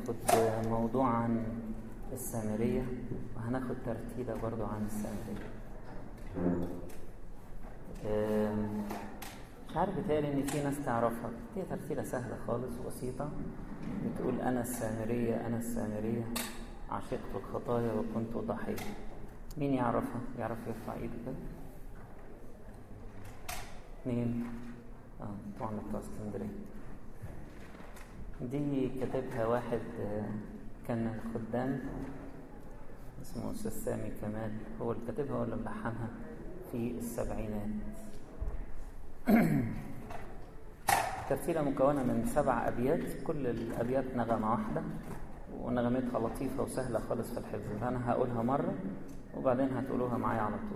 هناخد موضوع عن السامرية وهناخد ترتيلة برضو عن السامرية آم، مش عارف بتهيألي إن في ناس تعرفها هي ترتيلة سهلة خالص وبسيطة بتقول أنا السامرية أنا السامرية عشقت الخطايا وكنت ضحية مين يعرفها؟ يعرف يرفع ايده كده؟ مين؟ اه طبعا بتوع اسكندرية دي كاتبها واحد آه، كان من الخدام اسمه أستاذ سامي كمال هو اللي كاتبها ولا ملحنها في السبعينات ترتيلة مكونة من سبع أبيات كل الأبيات نغمة واحدة ونغمتها لطيفة وسهلة خالص في الحفظ فأنا هقولها مرة وبعدين هتقولوها معايا على طول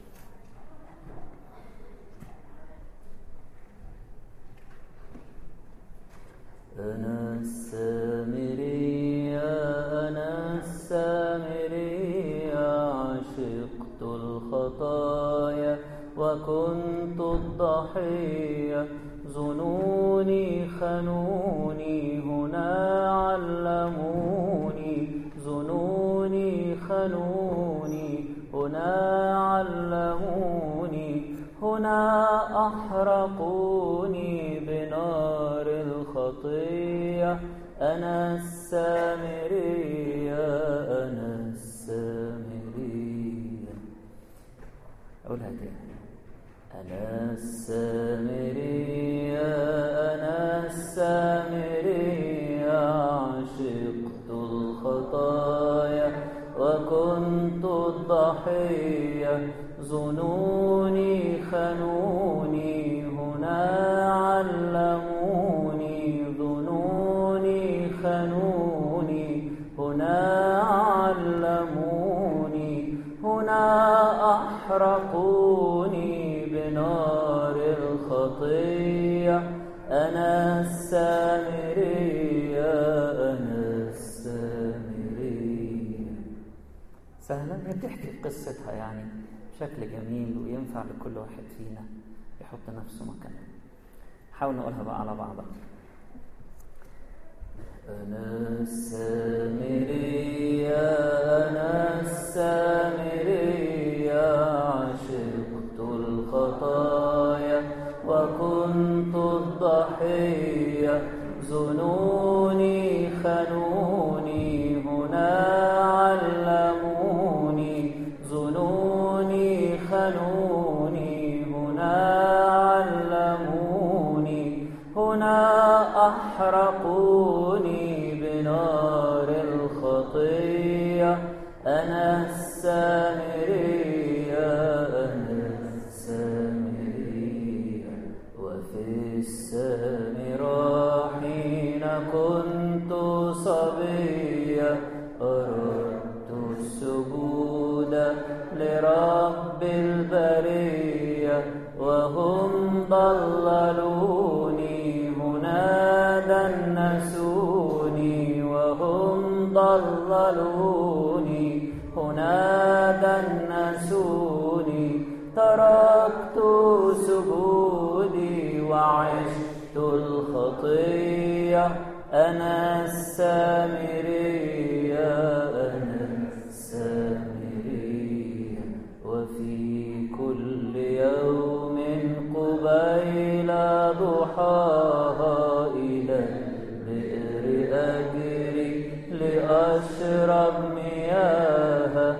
أنا السامرية أنا السامرية عشقت الخطايا وكنت الضحية ظنوني خنوني هنا علموني ظنوني خنوني هنا علموني هنا أحرقوني بنار الخطية أنا السامرية أنا السامرية أقولها تاني أنا السامرية أنا السامرية عشقت الخطايا وكنت الضحية ظنوني خنوني هنا علموني ظنوني خنوني هنا علموني هنا أحرقوني بنار الخطية أنا السامرية أنا السامرية سهلة هي بتحكي قصتها يعني بشكل جميل وينفع لكل واحد فينا يحط نفسه مكانها حاول نقولها بقى على بعضها أنا السامرية أنا السامرية عشقت الخطايا وكنت الضحية ظنوني خنوني هنا علموني ظنوني خنوني هنا علموني هنا أحرقوني بنار الخطية أنا السامرية أنا السامرية وفي السامرة حين كنت صبيا أردت السجود لرب البرية وهم ضللوني هنا دنسوني وهم ضللوني هنا دنسوني تركت سجودي وعشت الخطية أنا السامرية أنا السامرية وفي كل يوم قبيل ضحاها إلى البئر أجري لأشرب مياها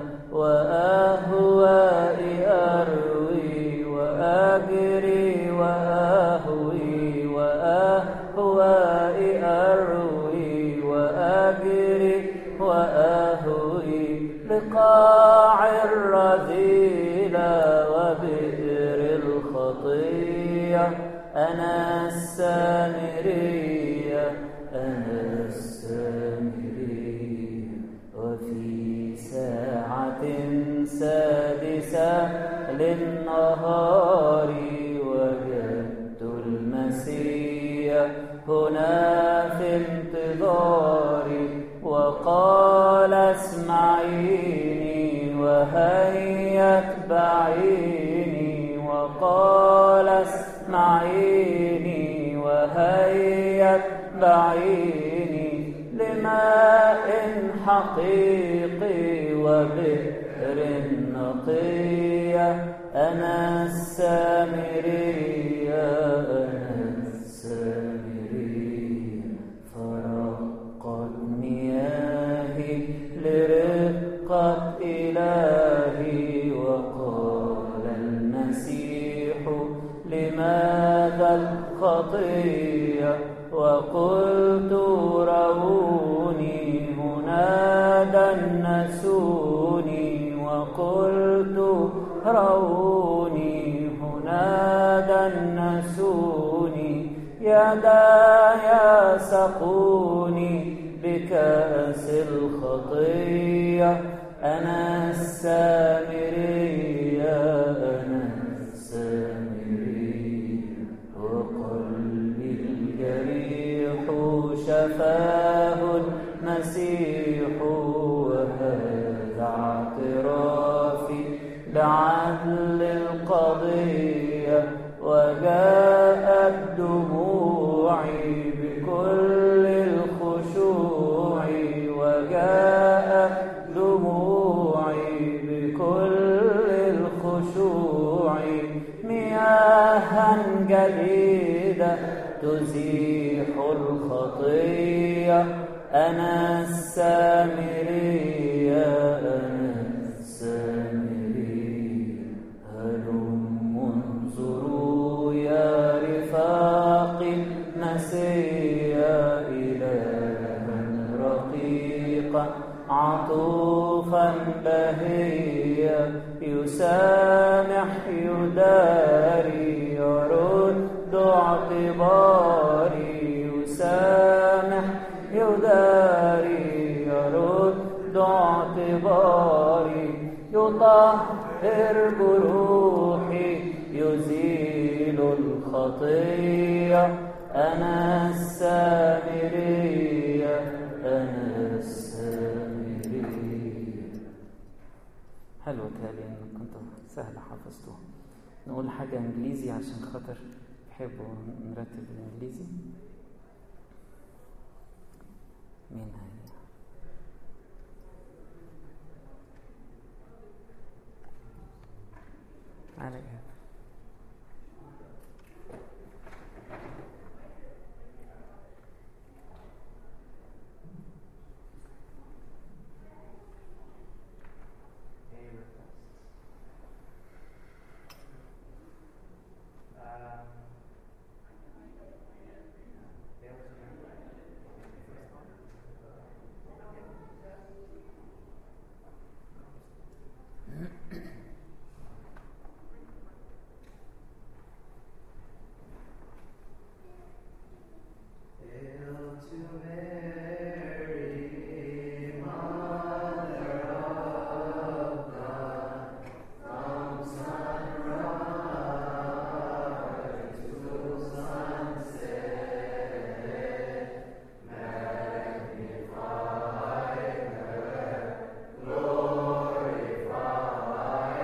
وأهوائي أروي وأجري وأهوي وأهوائي أروي وأجري وأهوي لقاع الرذيلة وبئر الخطية أنا السامرية أنا السامرية وفي ساعة سادسة للنهار وجدت المسيح هنا في انتظاري وقال اسمعيني وهيا اتبعيني وقال اسمعيني وهيا اتبعيني لمن بماء حقيقي وبئر نقية أنا السامرية أنا السامرية فرقت مياهي لرقة إلهي وقال المسيح لماذا الخطية وقلت روني منادى نسوني وقلت روني منادى نسوني يدايا سقوني بكأس الخطية أنا السامرية أنا السامرية وقلبي الجريح شفاه المسيح وهذا اعترافي بعدل القضية وجاءت دموعي بكل الخشوع وجاءت دموعي بكل الخشوع مياها جديدة تزيح الخطية أنا السامرية أنا السامرية هلم انظروا يا رفاقي مسيا إلها رقيقا عطوفا بهيا يسامح يداري يرد اعتباري يسامح يداري يرد اعتباري يطهر جروحي يزيل الخطية أنا السامرية أنا السامرية حلو تالي إن كنت سهل حفظته نقول حاجة إنجليزي عشان خاطر تحبوا نرتب الإنجليزي مين هي على جهة Any requests? Um, there was a- first one? Hail to Mary, Mother of God, from sunrise to sunset. Magnify her, glorify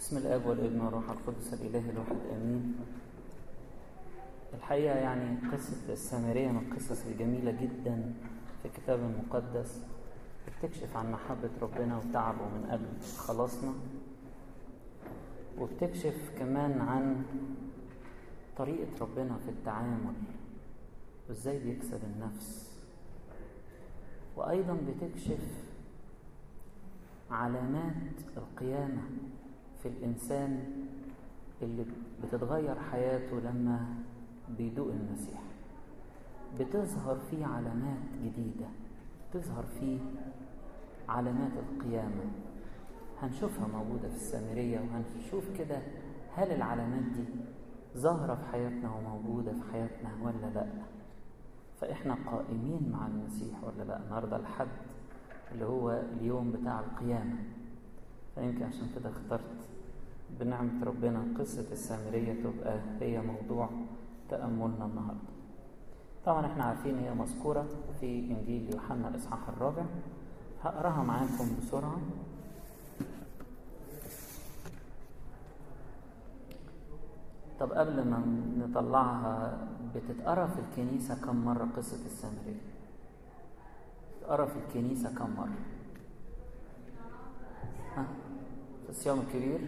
بسم الاب والابن والروح القدس الاله الواحد امين الحقيقه يعني قصه السامريه من القصص الجميله جدا في الكتاب المقدس بتكشف عن محبه ربنا وتعبه من اجل خلاصنا وبتكشف كمان عن طريقه ربنا في التعامل وازاي بيكسب النفس وايضا بتكشف علامات القيامه في الإنسان اللي بتتغير حياته لما بيدوق المسيح بتظهر فيه علامات جديدة تظهر فيه علامات القيامة هنشوفها موجودة في السامرية وهنشوف كده هل العلامات دي ظاهرة في حياتنا وموجودة في حياتنا ولا لأ فإحنا قائمين مع المسيح ولا لأ النهاردة الحد اللي هو اليوم بتاع القيامة فيمكن عشان كده اخترت بنعمة ربنا قصة السامرية تبقى هي موضوع تأملنا النهاردة طبعا احنا عارفين هي مذكورة في إنجيل يوحنا الإصحاح الرابع هقراها معاكم بسرعة طب قبل ما نطلعها بتتقرا في الكنيسة كم مرة قصة السامرية؟ بتتقرا في الكنيسة كم مرة؟ ها؟ في الصيام الكبير؟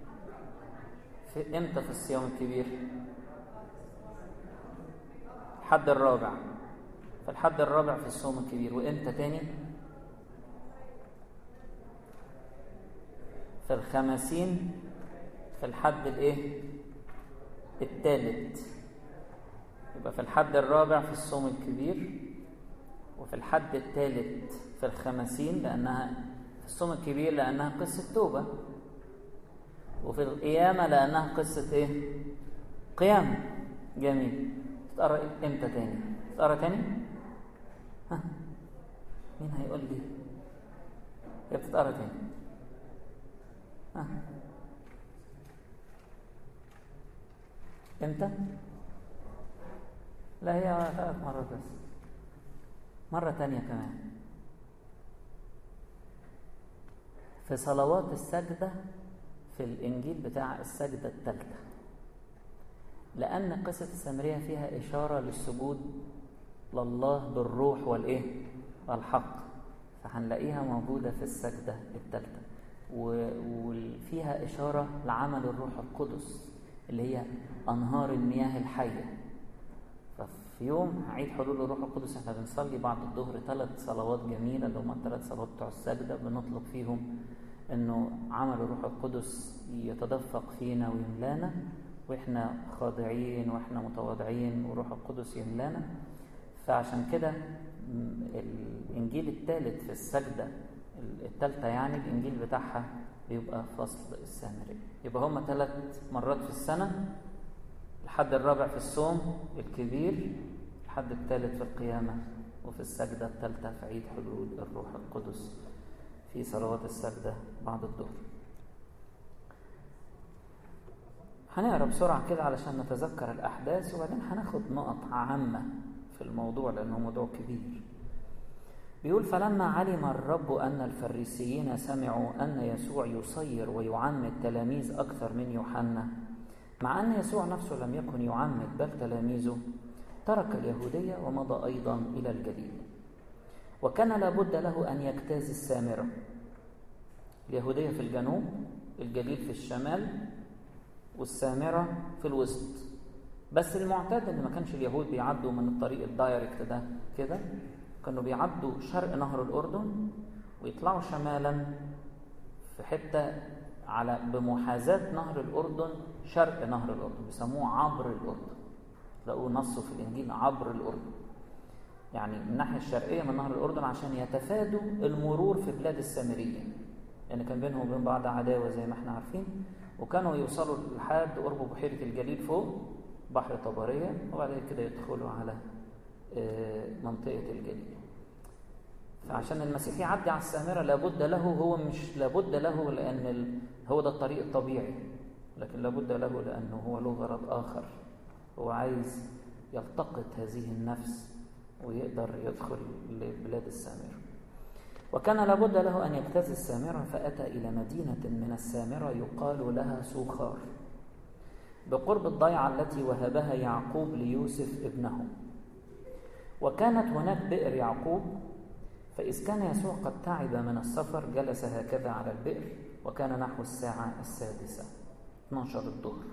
في امتى في الصيام الكبير الحد الرابع في الحد الرابع في الصوم الكبير وامتى تاني في الخمسين في الحد الايه الثالث يبقى في الحد الرابع في الصوم الكبير وفي الحد الثالث في الخمسين لانها في الصوم الكبير لانها قصه توبه وفي القيامة لأنها قصة إيه؟ قيامة جميل تتقرأ إمتى تاني؟ تتقرأ تاني؟ ها؟ مين هيقول لي؟ هي بتتقرأ تاني؟ ها؟ إمتى؟ لا هي ثلاث مرات بس مرة تانية كمان في صلوات السجدة في الإنجيل بتاع السجدة الثالثة لأن قصة السامرية فيها إشارة للسجود لله بالروح والإيه؟ والحق فهنلاقيها موجودة في السجدة الثالثة وفيها إشارة لعمل الروح القدس اللي هي أنهار المياه الحية ففي يوم عيد حلول الروح القدس احنا بنصلي بعد الظهر ثلاث صلوات جميلة اللي هم الثلاث صلوات بتوع السجدة بنطلب فيهم انه عمل الروح القدس يتدفق فينا ويملانا واحنا خاضعين واحنا متواضعين والروح القدس يملانا فعشان كده الانجيل الثالث في السجده الثالثه يعني الانجيل بتاعها بيبقى فصل السامري يبقى هما ثلاث مرات في السنه الحد الرابع في الصوم الكبير الحد الثالث في القيامه وفي السجده الثالثه في عيد حلول الروح القدس في صلوات السجدة بعد الظهر هنقرا بسرعة كده علشان نتذكر الأحداث وبعدين هناخد نقط عامة في الموضوع لأنه موضوع كبير بيقول فلما علم الرب أن الفريسيين سمعوا أن يسوع يصير ويعمد تلاميذ أكثر من يوحنا مع أن يسوع نفسه لم يكن يعمد بل تلاميذه ترك اليهودية ومضى أيضا إلى الجليل وكان لابد له أن يجتاز السامرة اليهودية في الجنوب الجليل في الشمال والسامرة في الوسط بس المعتاد ان ما كانش اليهود بيعدوا من الطريق الدايركت ده كده كانوا بيعدوا شرق نهر الأردن ويطلعوا شمالا في حتة على بمحاذاة نهر الأردن شرق نهر الأردن بيسموه عبر الأردن لقوا نصه في الإنجيل عبر الأردن يعني من الناحية الشرقية من نهر الأردن عشان يتفادوا المرور في بلاد السامرية لأن يعني كان بينهم وبين بعض عداوة زي ما احنا عارفين وكانوا يوصلوا لحد قرب بحيرة الجليل فوق بحر طبرية وبعد كده يدخلوا على منطقة الجليل فعشان المسيح يعدي على السامرة لابد له هو مش لابد له لأن ال... هو ده الطريق الطبيعي لكن لابد له لأنه هو له غرض آخر هو عايز يلتقط هذه النفس ويقدر يدخل لبلاد السامرة وكان لابد له أن يجتاز السامرة فأتى إلى مدينة من السامرة يقال لها سوخار بقرب الضيعة التي وهبها يعقوب ليوسف ابنه وكانت هناك بئر يعقوب فإذ كان يسوع قد تعب من السفر جلس هكذا على البئر وكان نحو الساعة السادسة 12 الظهر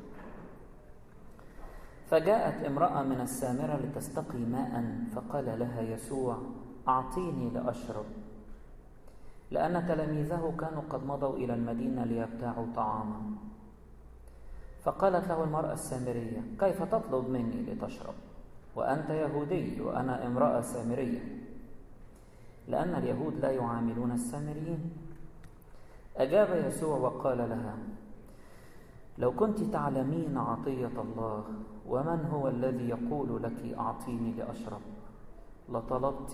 فجاءت امرأة من السامرة لتستقي ماء فقال لها يسوع أعطيني لأشرب لأن تلاميذه كانوا قد مضوا إلى المدينة ليبتاعوا طعاما فقالت له المرأة السامرية كيف تطلب مني لتشرب وأنت يهودي وأنا امرأة سامرية لأن اليهود لا يعاملون السامريين أجاب يسوع وقال لها لو كنت تعلمين عطية الله ومن هو الذي يقول لك أعطيني لأشرب لطلبت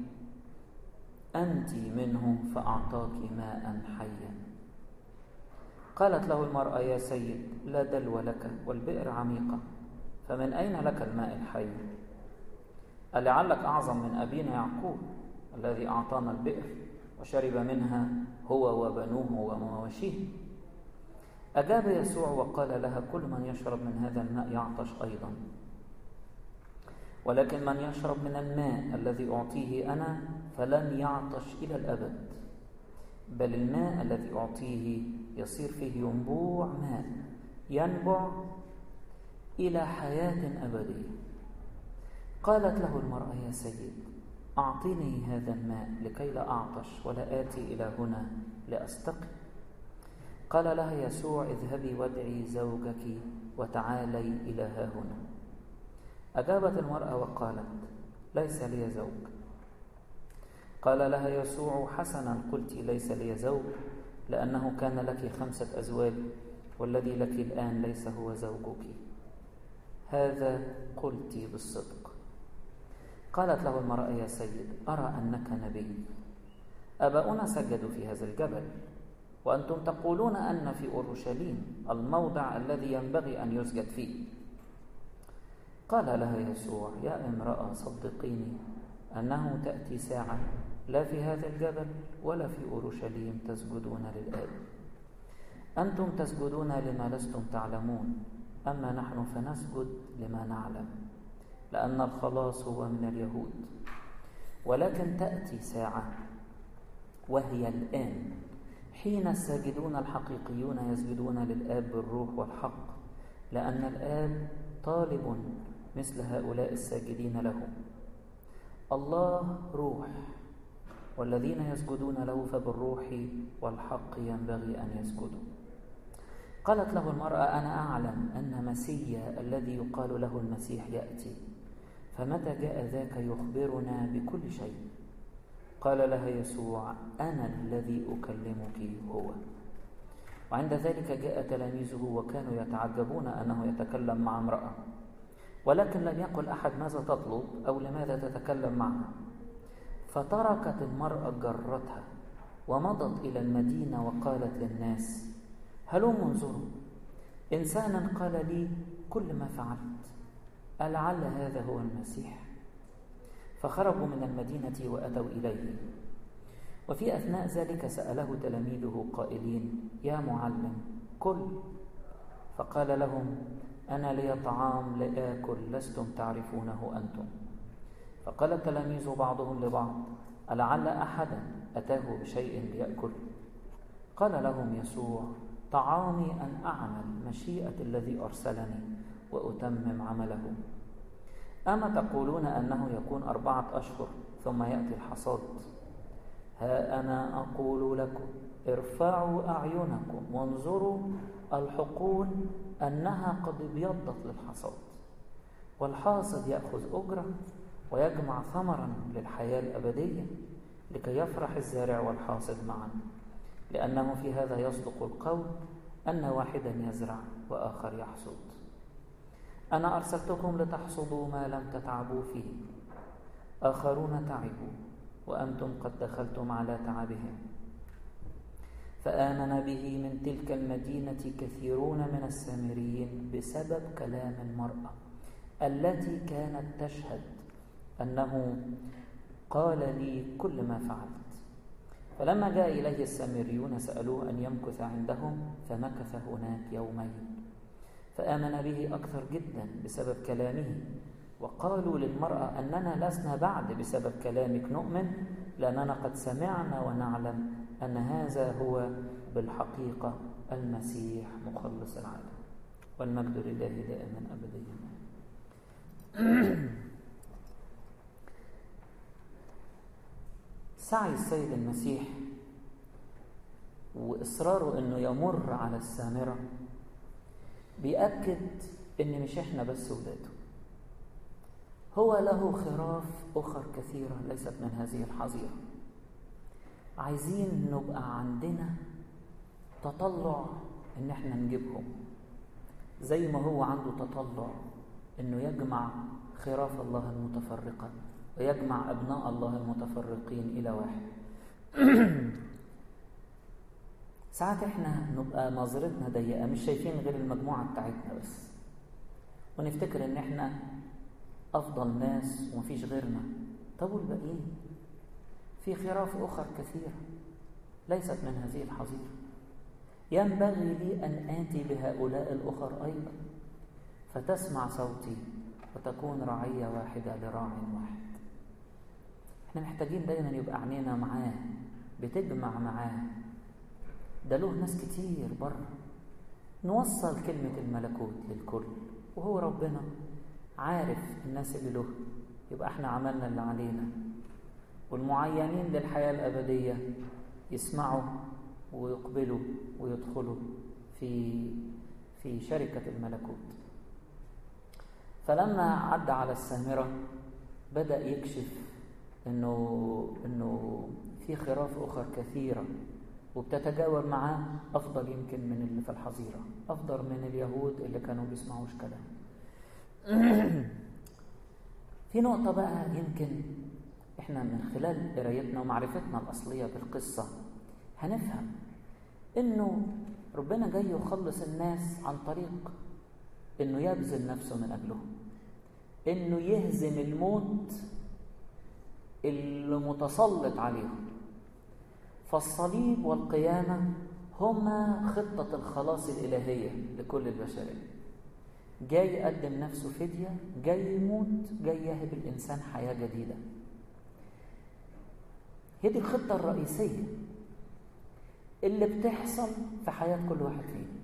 أنت منه فأعطاك ماء حيا قالت له المرأة يا سيد لا دلو لك والبئر عميقة فمن أين لك الماء الحي ألعلك أعظم من أبينا يعقوب الذي أعطانا البئر وشرب منها هو وبنوه ومواشيه أجاب يسوع وقال لها كل من يشرب من هذا الماء يعطش أيضا ولكن من يشرب من الماء الذي أعطيه أنا فلن يعطش إلى الأبد بل الماء الذي أعطيه يصير فيه ينبوع ماء ينبع إلى حياة أبدية قالت له المرأة يا سيد أعطني هذا الماء لكي لا أعطش ولا آتي إلى هنا لأستقي قال لها يسوع اذهبي وادعي زوجك وتعالي إلى ها هنا أجابت المرأة وقالت ليس لي زوج قال لها يسوع حسنا قلت ليس لي زوج لأنه كان لك خمسة أزواج والذي لك الآن ليس هو زوجك هذا قلت بالصدق قالت له المرأة يا سيد أرى أنك نبي أباؤنا سجدوا في هذا الجبل وأنتم تقولون أن في أورشليم الموضع الذي ينبغي أن يسجد فيه قال لها يسوع يا امرأة صدقيني أنه تأتي ساعة لا في هذا الجبل ولا في أورشليم تسجدون للآب أنتم تسجدون لما لستم تعلمون أما نحن فنسجد لما نعلم لأن الخلاص هو من اليهود ولكن تأتي ساعة وهي الآن حين الساجدون الحقيقيون يسجدون للآب بالروح والحق لأن الآب طالب مثل هؤلاء الساجدين له الله روح والذين يسجدون له فبالروح والحق ينبغي أن يسجدوا قالت له المرأة أنا أعلم أن مسيا الذي يقال له المسيح يأتي فمتى جاء ذاك يخبرنا بكل شيء قال لها يسوع أنا الذي أكلمك هو وعند ذلك جاء تلاميذه وكانوا يتعجبون أنه يتكلم مع امرأة ولكن لم يقل أحد ماذا تطلب أو لماذا تتكلم معها فتركت المرأة جرتها ومضت إلى المدينة وقالت للناس هلم انظروا إنسانا قال لي كل ما فعلت ألعل هذا هو المسيح فخرجوا من المدينة وأتوا إليه وفي أثناء ذلك سأله تلاميذه قائلين يا معلم كل فقال لهم أنا لي طعام لآكل لستم تعرفونه أنتم فقال التلاميذ بعضهم لبعض ألعل أحدا أتاه بشيء ليأكل قال لهم يسوع طعامي أن أعمل مشيئة الذي أرسلني وأتمم عمله أما تقولون أنه يكون أربعة أشهر ثم يأتي الحصاد ها أنا أقول لكم ارفعوا أعينكم وانظروا الحقول أنها قد ابيضت للحصاد والحاصد يأخذ أجرة ويجمع ثمرا للحياة الأبدية لكي يفرح الزارع والحاصد معا لأنه في هذا يصدق القول أن واحدا يزرع وآخر يحصد أنا أرسلتكم لتحصدوا ما لم تتعبوا فيه آخرون تعبوا وأنتم قد دخلتم على تعبهم فآمن به من تلك المدينة كثيرون من السامريين بسبب كلام المرأة التي كانت تشهد أنه قال لي كل ما فعلت فلما جاء إليه السامريون سألوه أن يمكث عندهم فمكث هناك يومين فآمن به أكثر جدا بسبب كلامه وقالوا للمرأة أننا لسنا بعد بسبب كلامك نؤمن لأننا قد سمعنا ونعلم أن هذا هو بالحقيقة المسيح مخلص العالم والمجد لله دائما أبديا سعي السيد المسيح وإصراره أنه يمر على السامرة بيأكد أن مش إحنا بس ولاده هو له خراف أخر كثيرة ليست من هذه الحظيرة عايزين نبقى عندنا تطلع ان احنا نجيبهم زي ما هو عنده تطلع انه يجمع خراف الله المتفرقة ويجمع ابناء الله المتفرقين الى واحد ساعات احنا نبقى نظرتنا ضيقة مش شايفين غير المجموعة بتاعتنا بس ونفتكر ان احنا افضل ناس ومفيش غيرنا طب والباقيين في خراف اخر كثيره ليست من هذه الحظيره ينبغي لي ان اتي بهؤلاء الاخر ايضا فتسمع صوتي وتكون رعيه واحده لراع واحد احنا محتاجين دايما يبقى عينينا معاه بتجمع معاه ده له ناس كتير بره نوصل كلمه الملكوت للكل وهو ربنا عارف الناس اللي له يبقى احنا عملنا اللي علينا والمعينين للحياة الأبدية يسمعوا ويقبلوا ويدخلوا في في شركة الملكوت فلما عدى على السامرة بدأ يكشف إنه إنه في خراف أخر كثيرة وبتتجاوب معاه أفضل يمكن من اللي في الحظيرة أفضل من اليهود اللي كانوا بيسمعوش كلام في نقطة بقى يمكن احنا من خلال قرايتنا ومعرفتنا الأصلية بالقصة هنفهم إنه ربنا جاي يخلص الناس عن طريق إنه يبذل نفسه من أجلهم إنه يهزم الموت اللي متسلط عليهم فالصليب والقيامة هما خطة الخلاص الإلهية لكل البشرية جاي يقدم نفسه فدية جاي يموت جاي يهب الإنسان حياة جديدة هي دي الخطة الرئيسية اللي بتحصل في حياة كل واحد فينا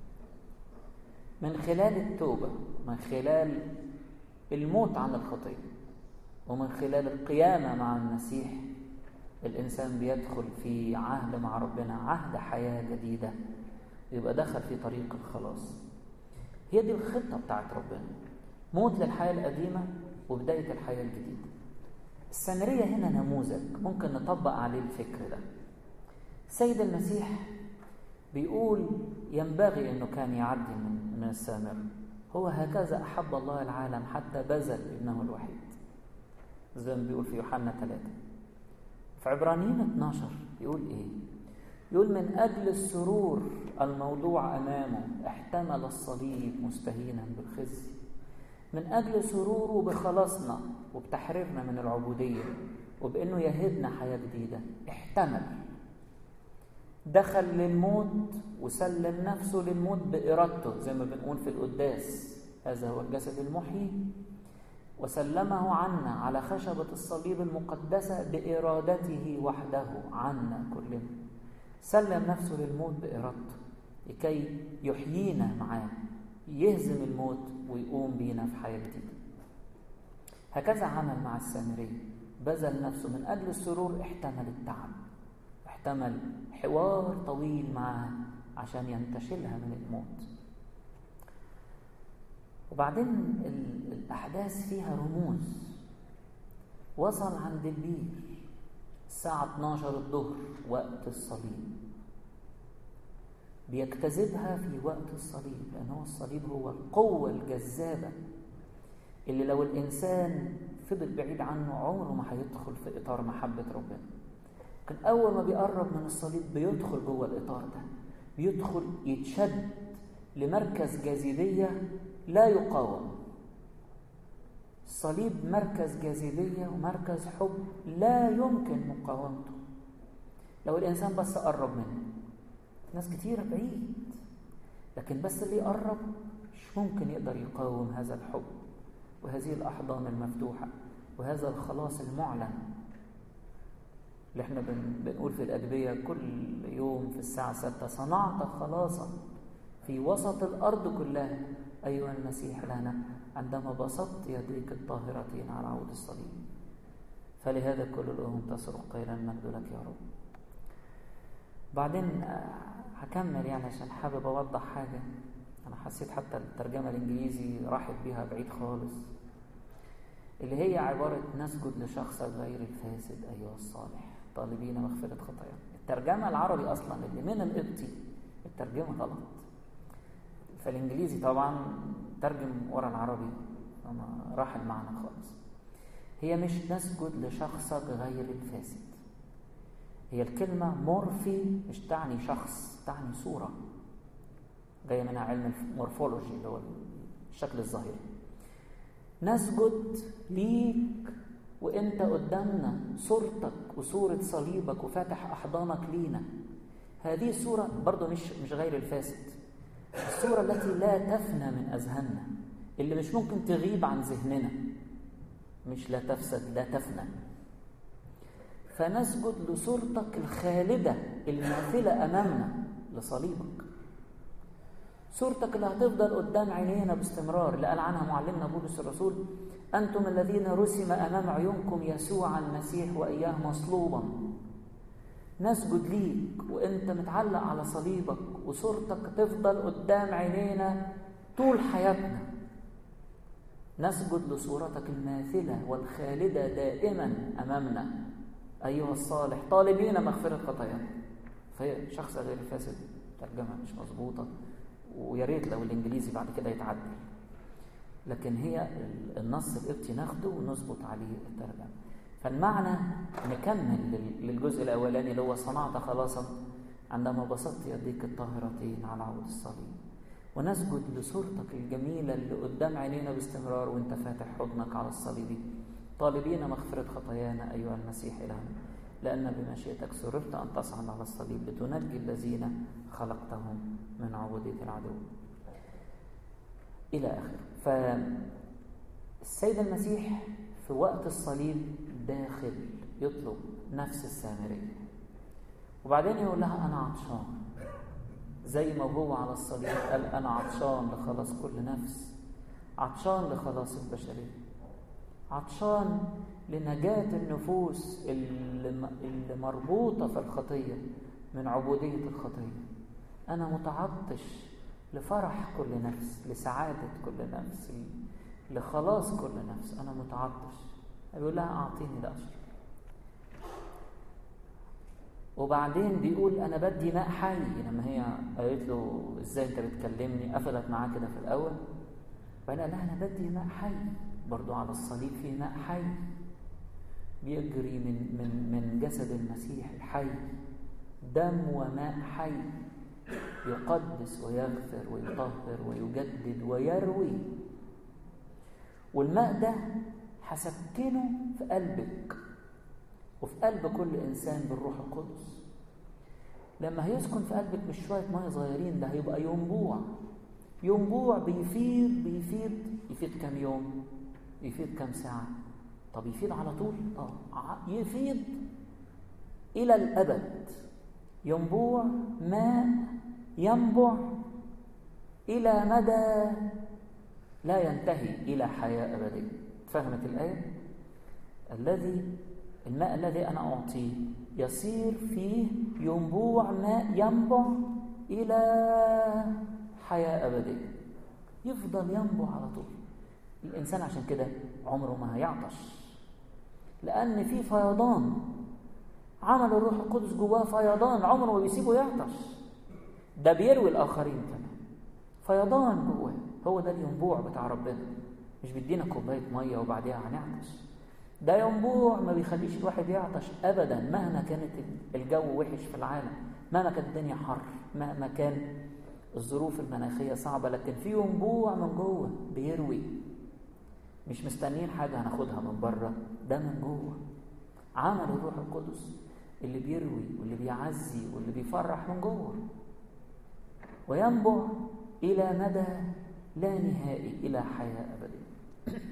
من خلال التوبة من خلال الموت عن الخطية ومن خلال القيامة مع المسيح الإنسان بيدخل في عهد مع ربنا عهد حياة جديدة يبقى دخل في طريق الخلاص هي دي الخطة بتاعت ربنا موت للحياة القديمة وبداية الحياة الجديدة السامرية هنا نموذج ممكن نطبق عليه الفكر ده السيد المسيح بيقول ينبغي انه كان يعدي من من السامرة هو هكذا احب الله العالم حتى بذل ابنه الوحيد زي ما بيقول في يوحنا ثلاثة في عبرانيين 12 يقول ايه يقول من أجل السرور الموضوع أمامه احتمل الصليب مستهينا بالخزي من أجل سروره بخلاصنا وبتحريرنا من العبودية وبأنه يهبنا حياة جديدة احتمل دخل للموت وسلم نفسه للموت بإرادته زي ما بنقول في القداس هذا هو الجسد المحيي وسلمه عنا على خشبة الصليب المقدسة بإرادته وحده عنا كلنا سلم نفسه للموت بإرادته لكي يحيينا معاه يهزم الموت ويقوم بينا في حياة جديدة هكذا عمل مع السامرية بذل نفسه من أجل السرور احتمل التعب احتمل حوار طويل معها عشان ينتشلها من الموت وبعدين الأحداث فيها رموز وصل عند البير الساعة 12 الظهر وقت الصليب بيجتذبها في وقت الصليب لأن هو الصليب هو القوة الجذابة اللي لو الإنسان فضل بعيد عنه عمره ما هيدخل في إطار محبة ربنا لكن أول ما بيقرب من الصليب بيدخل جوه الإطار ده بيدخل يتشد لمركز جاذبية لا يقاوم الصليب مركز جاذبية ومركز حب لا يمكن مقاومته لو الإنسان بس قرب منه ناس كتير بعيد لكن بس اللي يقرب مش ممكن يقدر يقاوم هذا الحب وهذه الأحضان المفتوحة وهذا الخلاص المعلن اللي احنا بن بنقول في الأدبية كل يوم في الساعة ستة صنعت خلاصا في وسط الأرض كلها أيها المسيح لنا عندما بسطت يديك الطاهرتين على عود الصليب فلهذا كل الأمم تصرخ قيلا المجد لك يا رب بعدين هكمل يعني عشان حابب أوضح حاجة أنا حسيت حتى الترجمة الإنجليزي راحت بيها بعيد خالص اللي هي عبارة نسجد لشخص غير الفاسد أيها الصالح طالبين مغفرة خطايا الترجمة العربي أصلا اللي من القبطي الترجمة غلط فالإنجليزي طبعا ترجم ورا العربي فما راح المعنى خالص هي مش نسجد لشخصك غير الفاسد هي الكلمة مورفي مش تعني شخص تعني صورة جاية منها علم المورفولوجي اللي هو الشكل الظاهري نسجد ليك وانت قدامنا صورتك وصورة صليبك وفاتح أحضانك لينا هذه الصورة برضو مش مش غير الفاسد الصورة التي لا تفنى من أذهاننا اللي مش ممكن تغيب عن ذهننا مش لا تفسد لا تفنى فنسجد لصورتك الخالدة الماثلة أمامنا لصليبك صورتك اللي هتفضل قدام عينينا باستمرار اللي قال عنها معلمنا بولس الرسول أنتم الذين رسم أمام عيونكم يسوع المسيح وإياه مصلوبا نسجد ليك وانت متعلق على صليبك وصورتك تفضل قدام عينينا طول حياتنا نسجد لصورتك الماثلة والخالدة دائما أمامنا أيها الصالح طالبين مغفرة خطايانا فهي شخص غير فاسد ترجمة مش مظبوطة ويا ريت لو الإنجليزي بعد كده يتعدل لكن هي النص القبطي ناخده ونظبط عليه الترجمة فالمعنى نكمل للجزء الأولاني اللي هو صنعت خلاصا عندما بسطت يديك الطاهرتين على عود الصليب ونسجد لصورتك الجميلة اللي قدام عينينا باستمرار وانت فاتح حضنك على الصليب طالبين مغفرة خطايانا أيها المسيح إلهنا لأن بمشيئتك سررت أن تصعد على الصليب لتنجي الذين خلقتهم من عبودية العدو إلى آخره فالسيد المسيح في وقت الصليب داخل يطلب نفس السامرية وبعدين يقول لها أنا عطشان زي ما هو على الصليب قال أنا عطشان لخلاص كل نفس عطشان لخلاص البشرية عطشان لنجاة النفوس اللي مربوطة في الخطية من عبودية الخطية أنا متعطش لفرح كل نفس لسعادة كل نفس لخلاص كل نفس أنا متعطش يقول لها أعطيني لأشرب وبعدين بيقول أنا بدي ماء حي لما هي قالت له إزاي أنت بتكلمني قفلت معاه كده في الأول فقال لها أنا بدي ماء حي برضو على الصليب في ماء حي بيجري من من من جسد المسيح الحي دم وماء حي يقدس ويغفر ويطهر ويجدد ويروي والماء ده هسكنه في قلبك وفي قلب كل انسان بالروح القدس لما هيسكن في قلبك مش شويه ميه صغيرين ده هيبقى ينبوع ينبوع بيفيض بيفيض يفيض كام يوم يفيض كام ساعه طب يفيض على طول اه يفيض الى الابد ينبوع ماء ينبع الى مدى لا ينتهي الى حياه ابديه فهمت الايه الذي الماء الذي انا اعطيه يصير فيه ينبوع ماء ينبع الى حياه ابديه يفضل ينبع على طول الانسان عشان كده عمره ما هيعطش لان في فيضان عمل الروح القدس جواه فيضان عمره ما بيسيبه يعطش ده بيروي الاخرين كمان فيضان جواه هو ده الينبوع بتاع ربنا مش بيدينا كوبايه ميه وبعديها هنعطش ده ينبوع ما بيخليش الواحد يعطش ابدا مهما كانت الجو وحش في العالم مهما كانت الدنيا حر مهما كان الظروف المناخيه صعبه لكن في ينبوع من جوه بيروي مش مستنيين حاجه هناخدها من بره ده من جوه عمل الروح القدس اللي بيروي واللي بيعزي واللي بيفرح من جوه وينبع إلى مدى لا نهائي إلى حياة أبدية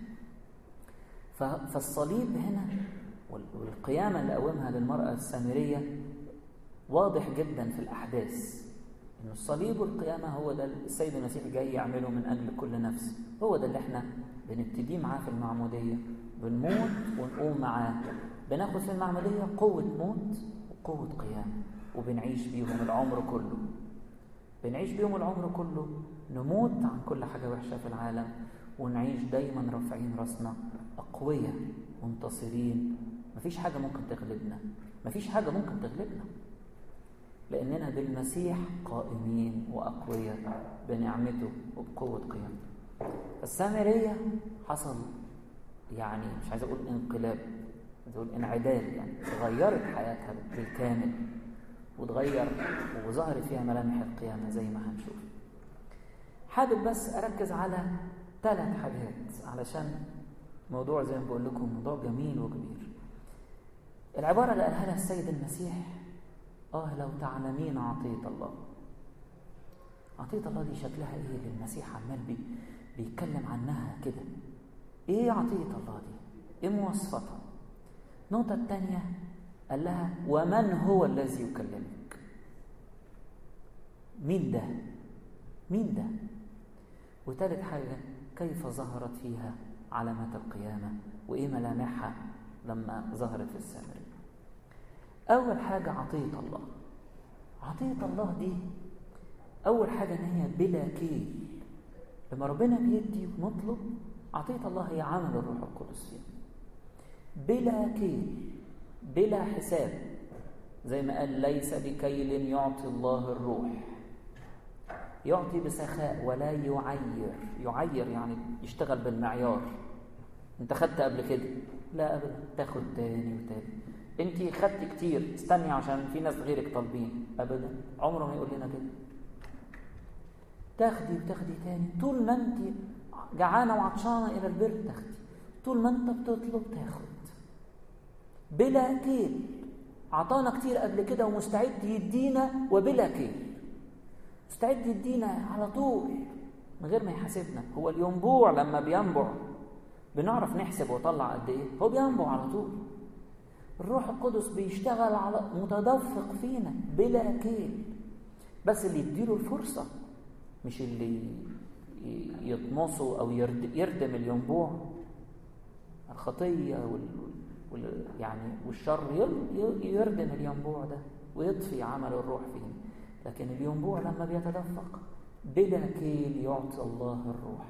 فالصليب هنا والقيامة اللي قومها للمرأة السامرية واضح جدا في الأحداث إن الصليب والقيامة هو ده السيد المسيح جاي يعمله من أجل كل نفس هو ده اللي احنا بنبتدي معاه في المعمودية بنموت ونقوم معاه بناخد في المعمودية قوة موت وقوة قيامة وبنعيش بيهم العمر كله بنعيش بيهم العمر كله نموت عن كل حاجة وحشة في العالم ونعيش دايما رافعين راسنا أقوياء منتصرين مفيش حاجة ممكن تغلبنا مفيش حاجة ممكن تغلبنا لأننا بالمسيح قائمين وأقوياء بنعمته وبقوة قيامته السامرية حصل يعني مش عايز أقول انقلاب عايز أقول انعدال يعني غيرت حياتها بالكامل وتغير وظهرت فيها ملامح القيامة زي ما هنشوف حابب بس أركز على ثلاث حاجات علشان موضوع زي ما بقول لكم موضوع جميل وكبير العبارة اللي قالها لها السيد المسيح آه لو تعلمين عطية الله عطية الله دي شكلها إيه اللي المسيح عمال بي بيتكلم عنها كده إيه عطية الله دي إيه مواصفاتها النقطة الثانية قال لها ومن هو الذي يكلمك مين ده مين ده وثالث حاجة كيف ظهرت فيها علامات القيامة وإيه ملامحها لما ظهرت في السامرية أول حاجة عطية الله عطية الله دي أول حاجة إن هي بلا كيل لما ربنا بيدي ونطلب عطية الله هي عمل الروح القدس فينا بلا كيل بلا حساب زي ما قال ليس بكيل يعطي الله الروح يعطي بسخاء ولا يعير يعير يعني يشتغل بالمعيار انت خدت قبل كده لا ابدا تاخد تاني وتاني انت خدت كتير استني عشان في ناس غيرك طالبين ابدا عمره ما يقول لنا كده تاخدي وتاخدي تاني طول ما انت جعانه وعطشانه الى البر تاخدي طول ما انت بتطلب تاخد بلا كيل عطانا كتير قبل كده ومستعد يدينا وبلا كيل مستعد يدينا على طول من غير ما يحاسبنا هو الينبوع لما بينبع بنعرف نحسب وطلع قد ايه هو بينبع على طول الروح القدس بيشتغل على متدفق فينا بلا كيل بس اللي يديله الفرصة مش اللي يطمسه أو يردم الينبوع الخطية وال... وال... يعني والشر يردم الينبوع ده ويطفي عمل الروح فينا لكن الينبوع لما بيتدفق بلا كيل يعطي الله الروح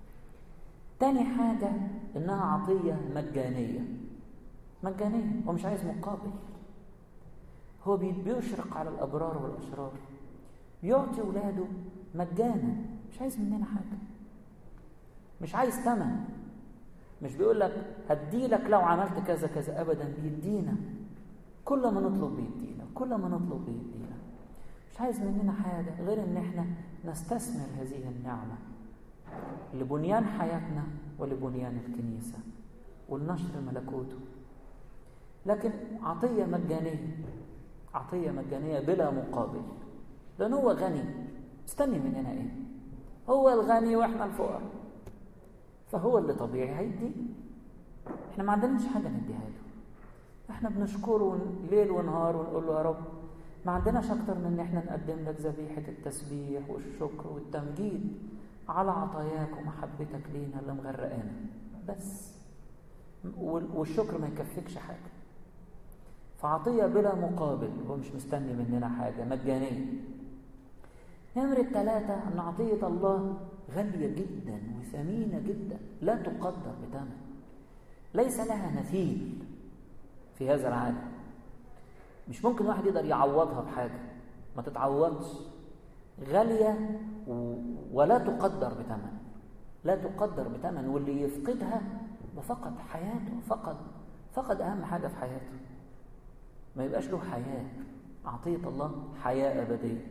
تاني حاجة إنها عطية مجانية مجانية هو مش عايز مقابل هو بيشرق على الأبرار والأشرار بيعطي ولاده مجانا مش عايز مننا حاجة مش عايز ثمن مش بيقول لك هديلك لو عملت كذا كذا أبدا بيدينا كل ما نطلب بيدينا كل ما نطلب بيدينا مش عايز مننا حاجة غير إن إحنا نستثمر هذه النعمة لبنيان حياتنا ولبنيان الكنيسة ولنشر ملكوته لكن عطية مجانية عطية مجانية بلا مقابل لأن هو غني استني مننا إيه هو الغني وإحنا الفقراء فهو اللي طبيعي هيدي إحنا ما عندناش حاجة نديها له إحنا بنشكره ليل ونهار ونقول له يا رب ما عندناش أكتر من إن إحنا نقدم لك ذبيحة التسبيح والشكر والتمجيد على عطاياك ومحبتك لينا اللي مغرقانا بس والشكر ما يكفيكش حاجة فعطية بلا مقابل هو مش مستني مننا حاجة مجانية نمرة ثلاثة أن عطية الله غالية جدا وثمينة جدا لا تقدر بثمن ليس لها مثيل في هذا العالم مش ممكن واحد يقدر يعوضها بحاجة ما تتعوضش غالية ولا تقدر بثمن لا تقدر بثمن واللي يفقدها فقد حياته فقد فقد أهم حاجة في حياته ما يبقاش له حياة عطية الله حياة أبدية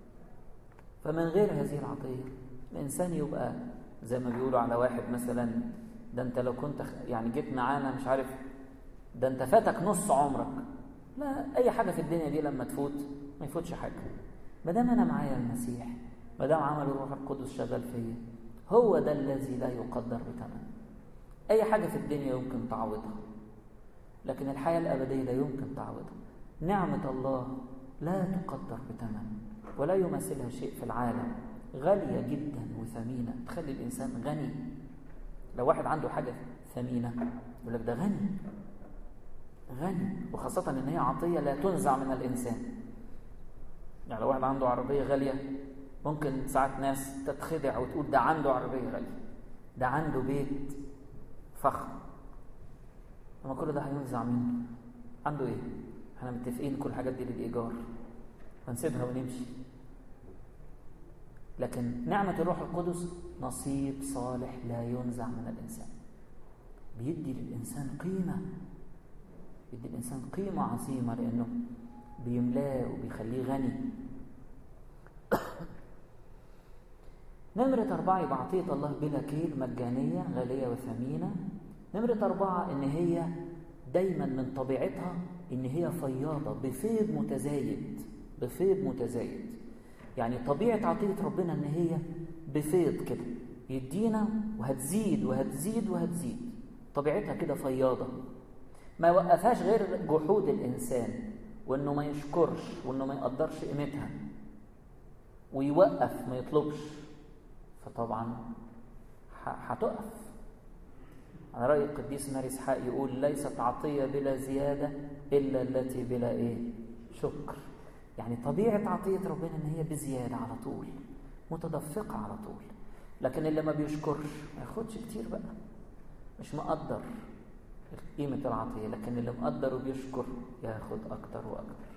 فمن غير هذه العطية الإنسان يبقى زي ما بيقولوا على واحد مثلا ده أنت لو كنت يعني جيت معانا مش عارف ده أنت فاتك نص عمرك لا اي حاجه في الدنيا دي لما تفوت ما يفوتش حاجه ما دام انا معايا المسيح ما دام عمل الروح القدس شغال فيا هو ده الذي لا يقدر بثمن اي حاجه في الدنيا يمكن تعوضها لكن الحياه الابديه لا يمكن تعوضها نعمه الله لا تقدر بثمن ولا يماثلها شيء في العالم غاليه جدا وثمينه تخلي الانسان غني لو واحد عنده حاجه ثمينه يقول لك ده غني غني وخاصة إن هي عطية لا تنزع من الإنسان يعني لو واحد عنده عربية غالية ممكن ساعات ناس تتخدع وتقول ده عنده عربية غالية ده عنده بيت فخم لما كل ده هينزع منه عنده ايه؟ احنا متفقين كل الحاجات دي للإيجار هنسيبها ونمشي لكن نعمة الروح القدس نصيب صالح لا ينزع من الإنسان بيدي للإنسان قيمة بيدي الإنسان قيمة عظيمة لأنه بيملاه وبيخليه غني نمرة أربعة يبقى عطية الله بلا كيل مجانية غالية وثمينة نمرة أربعة إن هي دايما من طبيعتها إن هي فياضة بفيض متزايد بفيض متزايد يعني طبيعة عطية ربنا إن هي بفيض كده يدينا وهتزيد وهتزيد وهتزيد طبيعتها كده فياضة ما يوقفهاش غير جحود الإنسان وإنه ما يشكرش وإنه ما يقدرش قيمتها ويوقف ما يطلبش فطبعا هتقف على رأي القديس ماري إسحاق يقول ليست عطية بلا زيادة إلا التي بلا إيه؟ شكر يعني طبيعة عطية ربنا إن هي بزيادة على طول متدفقة على طول لكن اللي ما بيشكرش ما ياخدش كتير بقى مش مقدر قيمة العطية لكن اللي مقدر وبيشكر ياخد أكتر وأكتر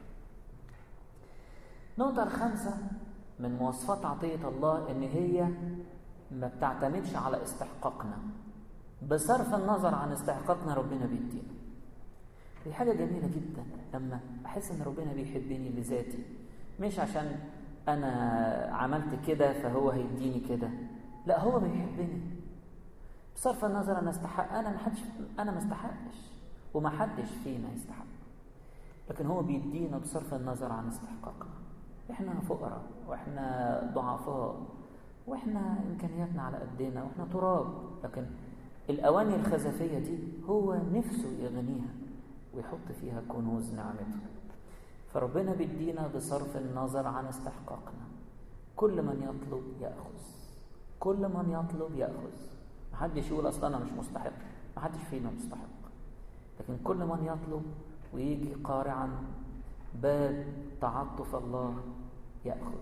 النقطة الخامسة من مواصفات عطية الله إن هي ما بتعتمدش على استحقاقنا بصرف النظر عن استحقاقنا ربنا بيدينا دي حاجة جميلة جدا لما أحس إن ربنا بيحبني لذاتي مش عشان أنا عملت كده فهو هيديني كده لا هو بيحبني بصرف النظر أنا أستحق أنا ما حدش أنا ما استحقش وما حدش فينا يستحق لكن هو بيدينا بصرف النظر عن استحقاقنا احنا فقراء واحنا ضعفاء واحنا امكانياتنا على قدنا واحنا تراب لكن الاواني الخزفيه دي هو نفسه يغنيها ويحط فيها كنوز نعمته فربنا بيدينا بصرف النظر عن استحقاقنا كل من يطلب ياخذ كل من يطلب ياخذ محدش يقول اصل انا مش مستحق محدش فينا مستحق لكن كل من يطلب ويجي قارعا باب تعطف الله ياخذ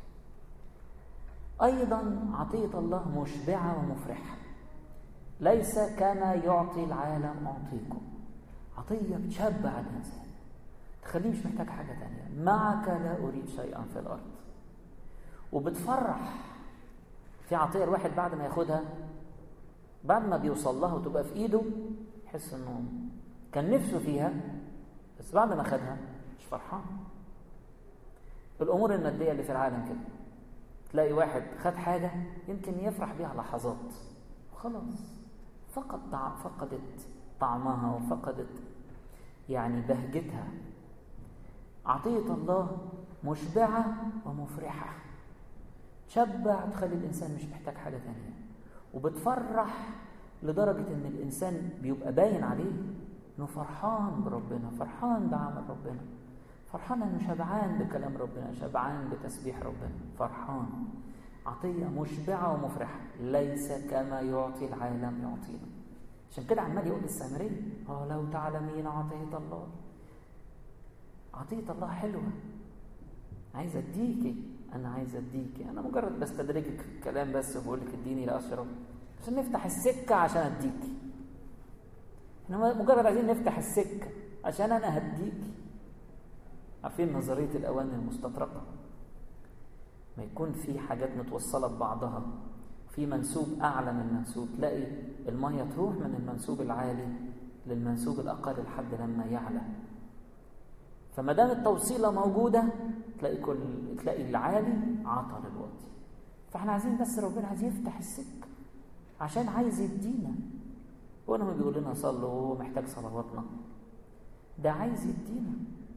ايضا عطيه الله مشبعه ومفرحه ليس كما يعطي العالم اعطيكم عطيه بتشبع الانسان تخليه مش محتاج حاجه تانية معك لا اريد شيئا في الارض وبتفرح في عطيه الواحد بعد ما ياخدها بعد ما بيوصل لها وتبقى في ايده يحس انه كان نفسه فيها بس بعد ما خدها مش فرحان الامور الماديه اللي في العالم كده تلاقي واحد خد حاجه يمكن يفرح بيها لحظات وخلاص فقد طع... فقدت طعمها وفقدت يعني بهجتها عطيه الله مشبعه ومفرحه تشبع تخلي الانسان مش محتاج حاجه ثانيه وبتفرح لدرجه ان الانسان بيبقى باين عليه انه فرحان بربنا فرحان بعمل ربنا فرحان انه شبعان بكلام ربنا شبعان بتسبيح ربنا فرحان عطيه مشبعه ومفرحه ليس كما يعطي العالم يعطينا عشان كده عمال يقول للسامريه اه لو تعلمين عطيه الله عطيه الله حلوه عايز اديكي انا عايز اديكي انا مجرد بستدرجك في الكلام بس وبقول لك اديني لاشرب عشان نفتح السكه عشان اديكي احنا مجرد عايزين نفتح السكه عشان انا هديكي عارفين نظريه الاواني المستطرقه ما يكون في حاجات متوصله ببعضها في منسوب اعلى من منسوب تلاقي الميه تروح من المنسوب العالي للمنسوب الاقل لحد لما يعلى فما دام التوصيله موجوده تلاقي كل تلاقي العالي عطى للواطي فاحنا عايزين بس ربنا عايز يفتح السكه عشان عايز يدينا هو لما بيقول لنا صلوا وهو محتاج صلواتنا ده عايز يدينا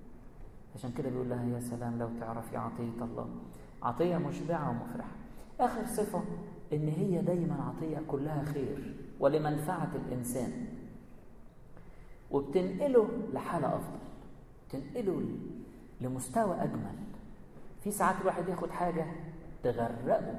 عشان كده بيقول لها يا سلام لو تعرفي عطية الله عطية مشبعة ومفرحة آخر صفة إن هي دايما عطية كلها خير ولمنفعة الإنسان وبتنقله لحالة أفضل تنقله لمستوى أجمل في ساعات الواحد ياخد حاجة تغرقه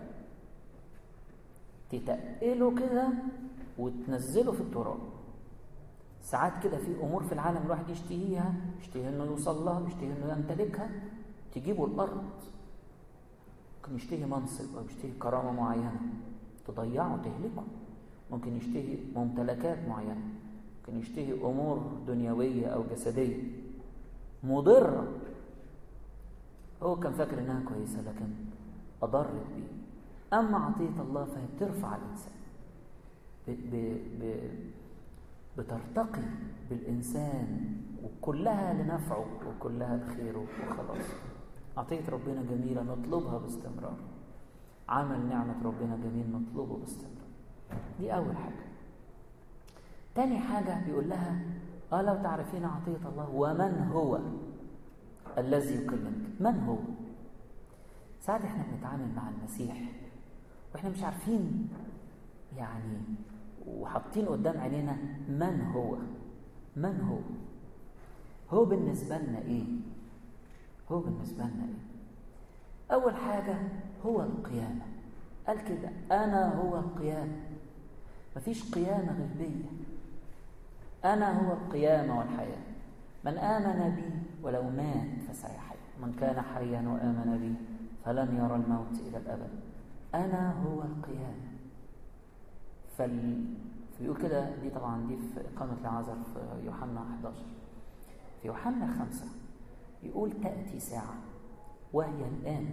تتقله كده وتنزله في التراب ساعات كده في امور في العالم الواحد يشتهيها يشتهي انه يوصل لها يشتهي انه يمتلكها تجيبه الارض ممكن يشتهي منصب او يشتهي كرامه معينه تضيعه تهلكه ممكن يشتهي ممتلكات معينه ممكن يشتهي امور دنيويه او جسديه مضره هو كان فاكر انها كويسه لكن اضرت بيه اما عطيه الله فهي بترفع الانسان ب ب ب بترتقي بالإنسان وكلها لنفعه وكلها لخيره وخلاص عطية ربنا جميلة نطلبها باستمرار عمل نعمة ربنا جميل نطلبه باستمرار دي أول حاجة تاني حاجة بيقول لها اه لو تعرفين عطية الله ومن هو الذي يكلمك من هو ساعات احنا بنتعامل مع المسيح واحنا مش عارفين يعني وحاطين قدام عينينا من هو من هو هو بالنسبة لنا ايه هو بالنسبة لنا ايه اول حاجة هو القيامة قال كده انا هو القيامة مفيش قيامة غير بيا انا هو القيامة والحياة من آمن بي ولو مات فسيحيا من كان حيا وآمن بي فلن يرى الموت إلى الأبد أنا هو القيامة فال... فبيقول كده دي طبعا دي في إقامة العذر في يوحنا 11 في يوحنا خمسة يقول تأتي ساعة وهي الآن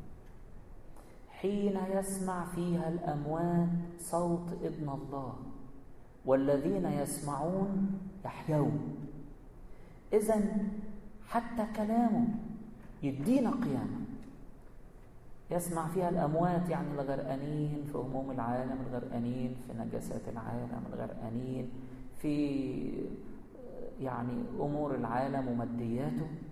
حين يسمع فيها الأموات صوت ابن الله والذين يسمعون يحيون إذا حتى كلامه يدينا قيامة يسمع فيها الأموات يعني الغرقانين في هموم العالم الغرقانين في نجاسات العالم الغرقانين في يعني أمور العالم ومادياته